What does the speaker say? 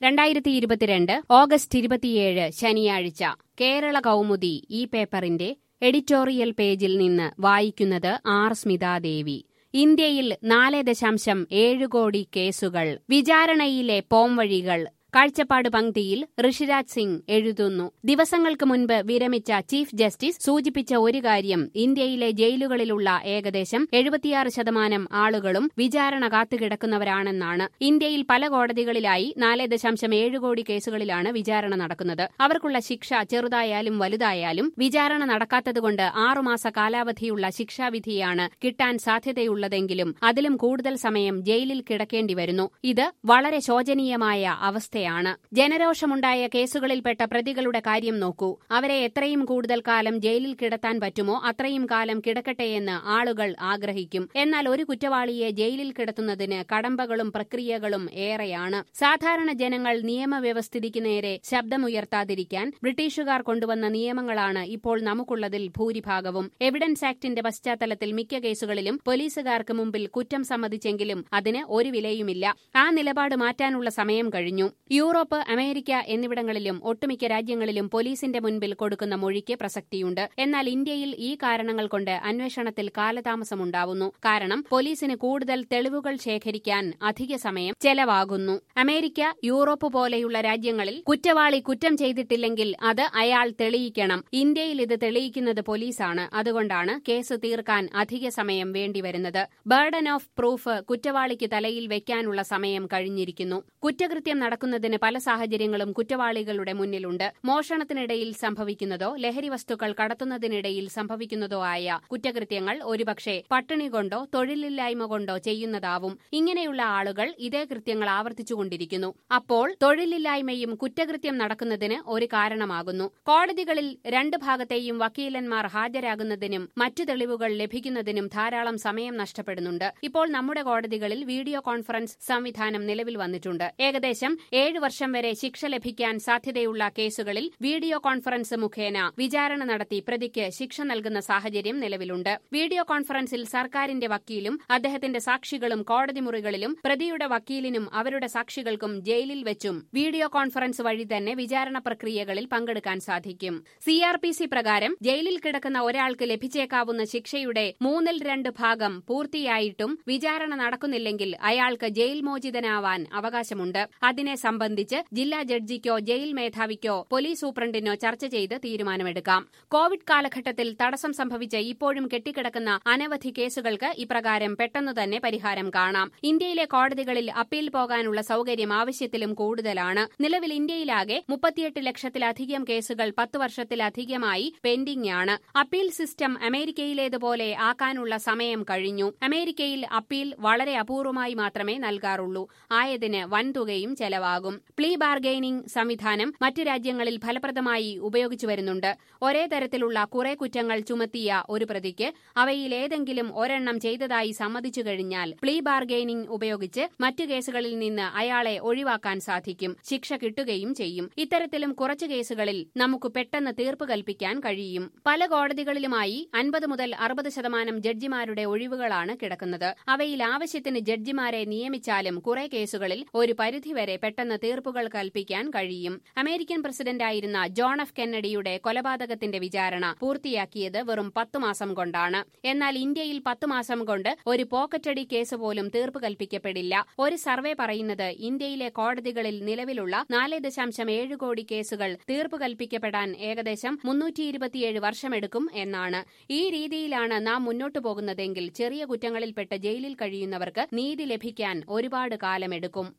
രണ്ടായിരത്തി ഇരുപത്തിരണ്ട് ഓഗസ്റ്റ് ഇരുപത്തിയേഴ് ശനിയാഴ്ച കേരള കൗമുദി ഈ പേപ്പറിന്റെ എഡിറ്റോറിയൽ പേജിൽ നിന്ന് വായിക്കുന്നത് ആർ സ്മിതാദേവി ഇന്ത്യയിൽ നാല് ദശാംശം ഏഴ് കോടി കേസുകൾ വിചാരണയിലെ പോംവഴികൾ കാഴ്ചപ്പാട് പങ്ക്തിയിൽ ഋഷിരാജ് സിംഗ് എഴുതുന്നു ദിവസങ്ങൾക്ക് മുൻപ് വിരമിച്ച ചീഫ് ജസ്റ്റിസ് സൂചിപ്പിച്ച ഒരു കാര്യം ഇന്ത്യയിലെ ജയിലുകളിലുള്ള ഏകദേശം എഴുപത്തിയാറ് ശതമാനം ആളുകളും വിചാരണ കാത്തുകിടക്കുന്നവരാണെന്നാണ് ഇന്ത്യയിൽ പല കോടതികളിലായി നാല് ദശാംശം ഏഴ് കോടി കേസുകളിലാണ് വിചാരണ നടക്കുന്നത് അവർക്കുള്ള ശിക്ഷ ചെറുതായാലും വലുതായാലും വിചാരണ നടക്കാത്തതുകൊണ്ട് ആറുമാസ കാലാവധിയുള്ള ശിക്ഷാവിധിയാണ് കിട്ടാൻ സാധ്യതയുള്ളതെങ്കിലും അതിലും കൂടുതൽ സമയം ജയിലിൽ കിടക്കേണ്ടി വരുന്നു ഇത് വളരെ ശോചനീയമായ അവസ്ഥ അവസ്ഥയാണ് ജനരോഷമുണ്ടായ കേസുകളിൽപ്പെട്ട പ്രതികളുടെ കാര്യം നോക്കൂ അവരെ എത്രയും കൂടുതൽ കാലം ജയിലിൽ കിടത്താൻ പറ്റുമോ അത്രയും കാലം കിടക്കട്ടെയെന്ന് ആളുകൾ ആഗ്രഹിക്കും എന്നാൽ ഒരു കുറ്റവാളിയെ ജയിലിൽ കിടത്തുന്നതിന് കടമ്പകളും പ്രക്രിയകളും ഏറെയാണ് സാധാരണ ജനങ്ങൾ നിയമവ്യവസ്ഥിതിക്ക് നേരെ ശബ്ദമുയർത്താതിരിക്കാൻ ബ്രിട്ടീഷുകാർ കൊണ്ടുവന്ന നിയമങ്ങളാണ് ഇപ്പോൾ നമുക്കുള്ളതിൽ ഭൂരിഭാഗവും എവിഡൻസ് ആക്ടിന്റെ പശ്ചാത്തലത്തിൽ മിക്ക കേസുകളിലും പോലീസുകാർക്ക് മുമ്പിൽ കുറ്റം സമ്മതിച്ചെങ്കിലും അതിന് ഒരു വിലയുമില്ല ആ നിലപാട് മാറ്റാനുള്ള സമയം കഴിഞ്ഞു യൂറോപ്പ് അമേരിക്ക എന്നിവിടങ്ങളിലും ഒട്ടുമിക്ക രാജ്യങ്ങളിലും പോലീസിന്റെ മുൻപിൽ കൊടുക്കുന്ന മൊഴിക്ക് പ്രസക്തിയുണ്ട് എന്നാൽ ഇന്ത്യയിൽ ഈ കാരണങ്ങൾ കൊണ്ട് അന്വേഷണത്തിൽ കാലതാമസമുണ്ടാവുന്നു കാരണം പോലീസിന് കൂടുതൽ തെളിവുകൾ ശേഖരിക്കാൻ അധിക സമയം ചെലവാകുന്നു അമേരിക്ക യൂറോപ്പ് പോലെയുള്ള രാജ്യങ്ങളിൽ കുറ്റവാളി കുറ്റം ചെയ്തിട്ടില്ലെങ്കിൽ അത് അയാൾ തെളിയിക്കണം ഇന്ത്യയിൽ ഇത് തെളിയിക്കുന്നത് പോലീസാണ് അതുകൊണ്ടാണ് കേസ് തീർക്കാൻ അധിക സമയം വേണ്ടിവരുന്നത് ബർഡൻ ഓഫ് പ്രൂഫ് കുറ്റവാളിക്ക് തലയിൽ വെക്കാനുള്ള സമയം കഴിഞ്ഞിരിക്കുന്നു കുറ്റകൃത്യം നടക്കുന്നതിന് പല സാഹചര്യങ്ങളും കുറ്റവാളികളുടെ മുന്നിലുണ്ട് മോഷണത്തിനിടയിൽ സംഭവിക്കുന്നതോ ലഹരി വസ്തുക്കൾ കടത്തുന്നതിനിടയിൽ സംഭവിക്കുന്നതോ ആയ കുറ്റകൃത്യങ്ങൾ ഒരുപക്ഷെ പട്ടിണി കൊണ്ടോ തൊഴിലില്ലായ്മ കൊണ്ടോ ചെയ്യുന്നതാവും ഇങ്ങനെയുള്ള ആളുകൾ ഇതേ കൃത്യങ്ങൾ ആവർത്തിച്ചുകൊണ്ടിരിക്കുന്നു അപ്പോൾ തൊഴിലില്ലായ്മയും കുറ്റകൃത്യം നടക്കുന്നതിന് ഒരു കാരണമാകുന്നു കോടതികളിൽ രണ്ട് ഭാഗത്തെയും വക്കീലന്മാർ ഹാജരാകുന്നതിനും മറ്റു തെളിവുകൾ ലഭിക്കുന്നതിനും ധാരാളം സമയം നഷ്ടപ്പെടുന്നുണ്ട് ഇപ്പോൾ നമ്മുടെ കോടതികളിൽ വീഡിയോ കോൺഫറൻസ് സംവിധാനം നിലവിൽ വന്നിട്ടുണ്ട് ഏകദേശം ഏഴ് വർഷം വരെ ശിക്ഷ ലഭിക്കാൻ സാധ്യതയുള്ള കേസുകളിൽ വീഡിയോ കോൺഫറൻസ് മുഖേന വിചാരണ നടത്തി പ്രതിക്ക് ശിക്ഷ നൽകുന്ന സാഹചര്യം നിലവിലുണ്ട് വീഡിയോ കോൺഫറൻസിൽ സർക്കാരിന്റെ വക്കീലും അദ്ദേഹത്തിന്റെ സാക്ഷികളും കോടതി മുറികളിലും പ്രതിയുടെ വക്കീലിനും അവരുടെ സാക്ഷികൾക്കും ജയിലിൽ വെച്ചും വീഡിയോ കോൺഫറൻസ് വഴി തന്നെ വിചാരണ പ്രക്രിയകളിൽ പങ്കെടുക്കാൻ സാധിക്കും സി ആർ പി സി പ്രകാരം ജയിലിൽ കിടക്കുന്ന ഒരാൾക്ക് ലഭിച്ചേക്കാവുന്ന ശിക്ഷയുടെ മൂന്നിൽ രണ്ട് ഭാഗം പൂർത്തിയായിട്ടും വിചാരണ നടക്കുന്നില്ലെങ്കിൽ അയാൾക്ക് ജയിൽ മോചിതനാവാൻ അവകാശമുണ്ട് അതിനെ സംബന്ധിച്ച് ജില്ലാ ജഡ്ജിക്കോ ജയിൽ മേധാവിക്കോ പോലീസ് സൂപ്രണ്ടിനോ ചർച്ച ചെയ്ത് തീരുമാനമെടുക്കാം കോവിഡ് കാലഘട്ടത്തിൽ തടസ്സം സംഭവിച്ച് ഇപ്പോഴും കെട്ടിക്കിടക്കുന്ന അനവധി കേസുകൾക്ക് ഇപ്രകാരം പെട്ടെന്ന് തന്നെ പരിഹാരം കാണാം ഇന്ത്യയിലെ കോടതികളിൽ അപ്പീൽ പോകാനുള്ള സൌകര്യം ആവശ്യത്തിലും കൂടുതലാണ് നിലവിൽ ഇന്ത്യയിലാകെ മുപ്പത്തിയെട്ട് ലക്ഷത്തിലധികം കേസുകൾ പത്ത് വർഷത്തിലധികമായി പെൻഡിംഗ് ആണ് അപ്പീൽ സിസ്റ്റം അമേരിക്കയിലേതുപോലെ ആക്കാനുള്ള സമയം കഴിഞ്ഞു അമേരിക്കയിൽ അപ്പീൽ വളരെ അപൂർവമായി മാത്രമേ നൽകാറുള്ളൂ ആയതിന് വൻതുകയും ചെലവാകും പ്ലീ ബാർഗെയിനിംഗ് സംവിധാനം മറ്റു രാജ്യങ്ങളിൽ ഫലപ്രദമായി ഉപയോഗിച്ചു വരുന്നുണ്ട് ഒരേ തരത്തിലുള്ള കുറെ കുറ്റങ്ങൾ ചുമത്തിയ ഒരു പ്രതിക്ക് അവയിൽ ഏതെങ്കിലും ഒരെണ്ണം ചെയ്തതായി സമ്മതിച്ചു കഴിഞ്ഞാൽ പ്ലീ ബാർഗെയിനിംഗ് ഉപയോഗിച്ച് മറ്റു കേസുകളിൽ നിന്ന് അയാളെ ഒഴിവാക്കാൻ സാധിക്കും ശിക്ഷ കിട്ടുകയും ചെയ്യും ഇത്തരത്തിലും കുറച്ചു കേസുകളിൽ നമുക്ക് പെട്ടെന്ന് തീർപ്പ് കൽപ്പിക്കാൻ കഴിയും പല കോടതികളിലുമായി അൻപത് മുതൽ അറുപത് ശതമാനം ജഡ്ജിമാരുടെ ഒഴിവുകളാണ് കിടക്കുന്നത് അവയിൽ ആവശ്യത്തിന് ജഡ്ജിമാരെ നിയമിച്ചാലും കുറെ കേസുകളിൽ ഒരു പരിധിവരെ പെട്ടെന്ന് തീർപ്പുകൾ കൽപ്പിക്കാൻ കഴിയും അമേരിക്കൻ പ്രസിഡന്റായിരുന്ന ജോൺ എഫ് കെന്നഡിയുടെ കൊലപാതകത്തിന്റെ വിചാരണ പൂർത്തിയാക്കിയത് വെറും പത്തു മാസം കൊണ്ടാണ് എന്നാൽ ഇന്ത്യയിൽ പത്തു മാസം കൊണ്ട് ഒരു പോക്കറ്റടി കേസ് പോലും തീർപ്പ് കൽപ്പിക്കപ്പെടില്ല ഒരു സർവേ പറയുന്നത് ഇന്ത്യയിലെ കോടതികളിൽ നിലവിലുള്ള നാല് ദശാംശം ഏഴ് കോടി കേസുകൾ തീർപ്പ് കൽപ്പിക്കപ്പെടാൻ ഏകദേശം മുന്നൂറ്റി ഇരുപത്തിയേഴ് വർഷമെടുക്കും എന്നാണ് ഈ രീതിയിലാണ് നാം മുന്നോട്ടു പോകുന്നതെങ്കിൽ ചെറിയ കുറ്റങ്ങളിൽപ്പെട്ട് ജയിലിൽ കഴിയുന്നവർക്ക് നീതി ലഭിക്കാൻ ഒരുപാട് കാലമെടുക്കും